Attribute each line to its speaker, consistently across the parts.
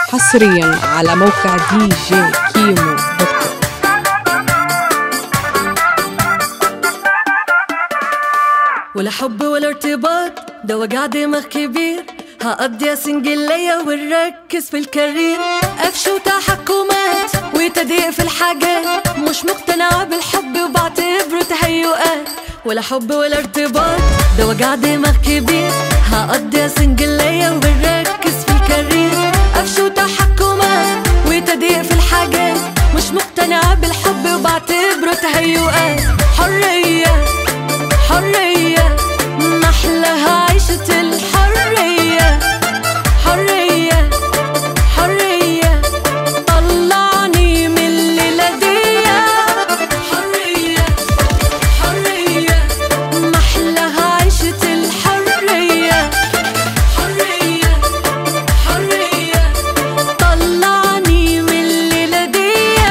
Speaker 1: حصريا على موقع دي جي كيمو دوت كوم
Speaker 2: ولا حب ولا ارتباط ده وجع دماغ كبير هقضي سنجلية ونركز في الكارير قفش وتحكمات وتضييق في الحاجات مش مقتنعة بالحب وبعتبره تهيؤات ولا حب ولا ارتباط ده وجع دماغ كبير هقضي سنجلية ونركز في الكارير قفش وتحكمات وتضييق في الحاجات مش مقتنعة بالحب وبعتبره تهيؤات حرية حرية محلها عيشة الحرية حرية حرية طلعني من الليلة دي حرية حرية محلها عيشة الحرية حرية حرية طلعني من الليلة دي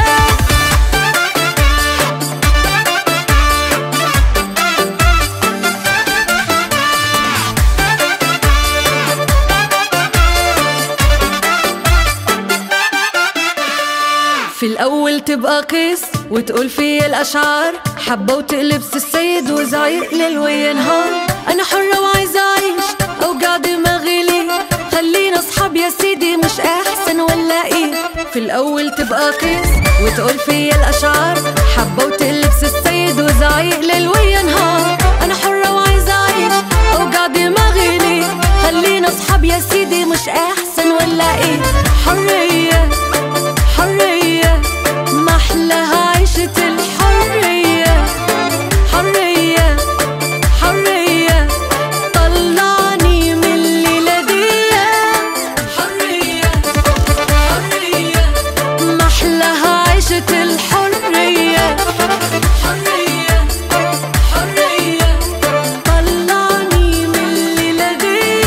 Speaker 2: في الأول تبقى قيس وتقول في الأشعار حبة وتقلب السيد وزعيق ليل وينهار أنا حرة وعايزة أعيش أوجع دماغي ليه خلينا أصحاب يا سيدي مش أحسن ولا إيه في الأول تبقى قيس وتقول في الأشعار حبة وتقلب السيد وزعيق ليل وينهار أنا حرة وعايزة أعيش أوجع دماغي ليه خلينا أصحاب يا سيدي مش أحسن ولا إيه حرية حرية محلها عيشة الحرية حرية حرية طلعني من الليلة دي حرية حرية محلها عيشة الحرية حرية حرية طلعني من الليلة دي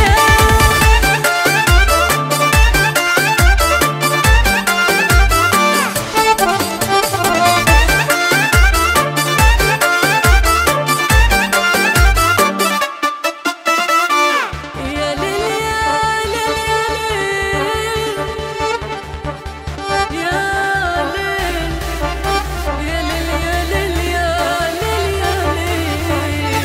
Speaker 2: يا ليل يا ليل يا ليل يا ليل يا ليل يا ليل يا ليل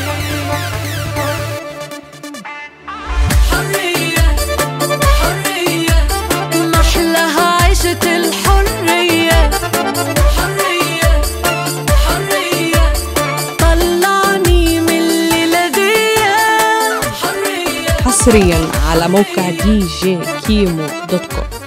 Speaker 2: حرية حرية محلها عيشة الحرية حرية حرية طلعني من الليلة دي حرية
Speaker 1: حصريا على موقع دي جي كيمو دوت كوم